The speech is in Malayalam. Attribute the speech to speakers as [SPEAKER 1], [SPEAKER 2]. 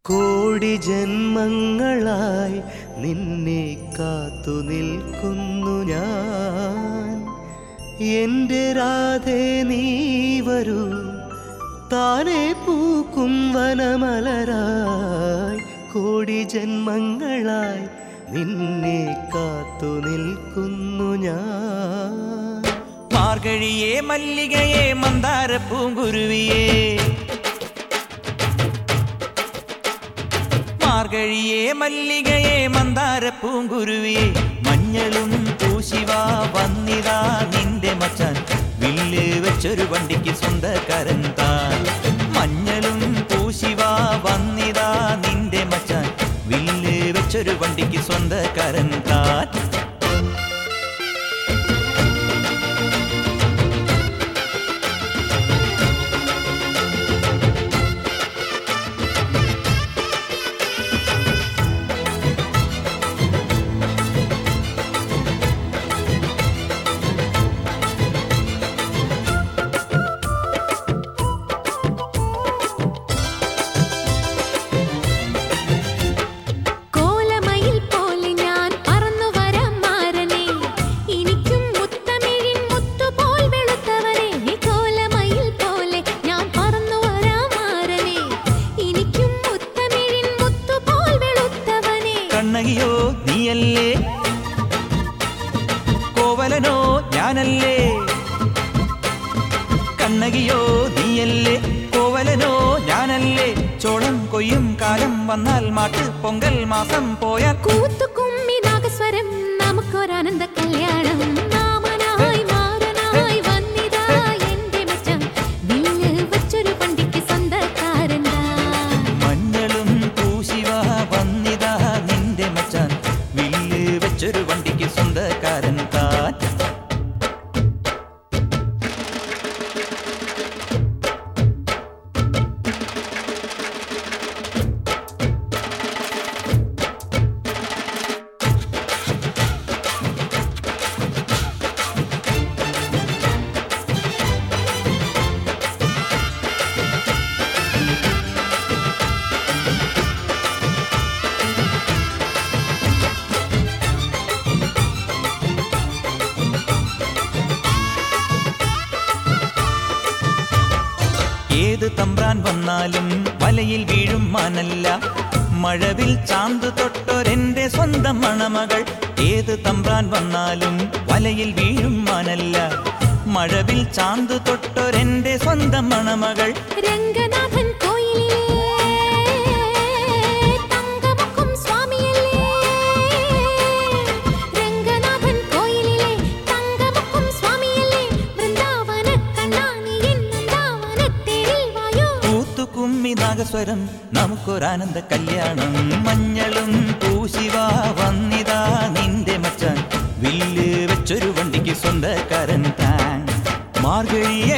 [SPEAKER 1] കോടി ജന്മങ്ങളായി നിന്നെ കാത്തു നിൽക്കുന്നു ഞാൻ എൻ്റെ രാധേ നീ വരൂ താനെ പൂക്കും വനമലരായി കോടി ജന്മങ്ങളായി നിന്നെ കാത്തു നിൽക്കുന്നു ഞാൻ
[SPEAKER 2] മാർഗഴിയെ മല്ലികയെ മന്ദാര പൂങ്കുരുവിയെ മാർഗഴിയെ മല്ലികയെ മന്ദാര പൂങ്കുരുവിയെ മഞ്ഞളും പൂശിവ വന്നിതാ നിന്റെ മച്ചാൻ വില്ല് വെച്ചൊരു വണ്ടിക്ക് സ്വന്തക്കാരൻ താൻ മഞ്ഞളും പൂശിവ വന്നിതാ നിന്റെ മച്ചാൻ വില്ല് വെച്ചൊരു വണ്ടിക്ക് സ്വന്തക്കാരൻ താൻ
[SPEAKER 3] കോലമയിൽ പോലെ ഞാൻ പറന്നു വരാം മാരനെ എനിക്കും മുത്തമിഴിൻ മുത്തുപോൽ വെളുത്തവനെ കോലമയിൽ പോലെ ഞാൻ പറന്നു വരാം മാരനെ എനിക്കും മുത്തമിഴിൻ മുത്തുപോൽ വെളുത്തവനെ
[SPEAKER 2] കണ്ണകിയോ നീയല്ലേ കോവലനോ ഞാനല്ലേ കണ്ണകിയോ നീയല്ലേ കോവലനോ ഞാനല്ലേ ചോളം കൊയ്യും കാലം വന്നാൽ മാട്ട് പൊങ്കൽ മാസം പോയാൽ
[SPEAKER 3] കൂത്തുകുമ്മി നാഗസ്വരം നമുക്കൊരാനന്ദ കല്യാണം മാമനായി മാറനായി വന്നിതാ എന്റെ മച്ചാൻ വില്ല് വച്ചൊരു പണ്ടിക്ക് സ്വന്തക്കാരനാ
[SPEAKER 2] മഞ്ഞളും പൂശിവ വന്നിതാ നിന്റെ മച്ചാൻ വില്ല് വെച്ചൊരു വണ്ടിക്ക് സ്വന്തക്കാരൻ താൻ ഏത് തമ്പ്രാൻ വന്നാലും വലയിൽ വീഴും മാനല്ല മഴവിൽ ചാന്ത് തൊട്ടൊരെന്റെ സ്വന്തം മണമകൾ ഏത് തമ്പ്രാൻ വന്നാലും വലയിൽ വീഴും മാനല്ല മഴവിൽ ചാന്ത് തൊട്ടൊരെന്റെ സ്വന്തം മണമകൾ
[SPEAKER 3] രംഗനാഥൻ കോയിലിലെ തങ്കമുഖം സ്വാമിയല്ലേ രംഗനാഥൻ കോയിലിലെ തങ്കമുഖം സ്വാമിയല്ലേ വൃന്ദാവന കണ്ണാനി വൃന്ദാവനത്തേരിൽ വായോ
[SPEAKER 2] കൂത്തു കുമ്മി നാഗസ്വരം നമുക്കൊരാനന്ദ കല്യാണം മഞ്ഞളും പൂശിവ വന്നിതാ നിന്റെ മച്ചാൻ വില്ല് വെച്ചൊരു വണ്ടിക്ക് സ്വന്തക്കാരൻ താൻ മാർഗഴിയെ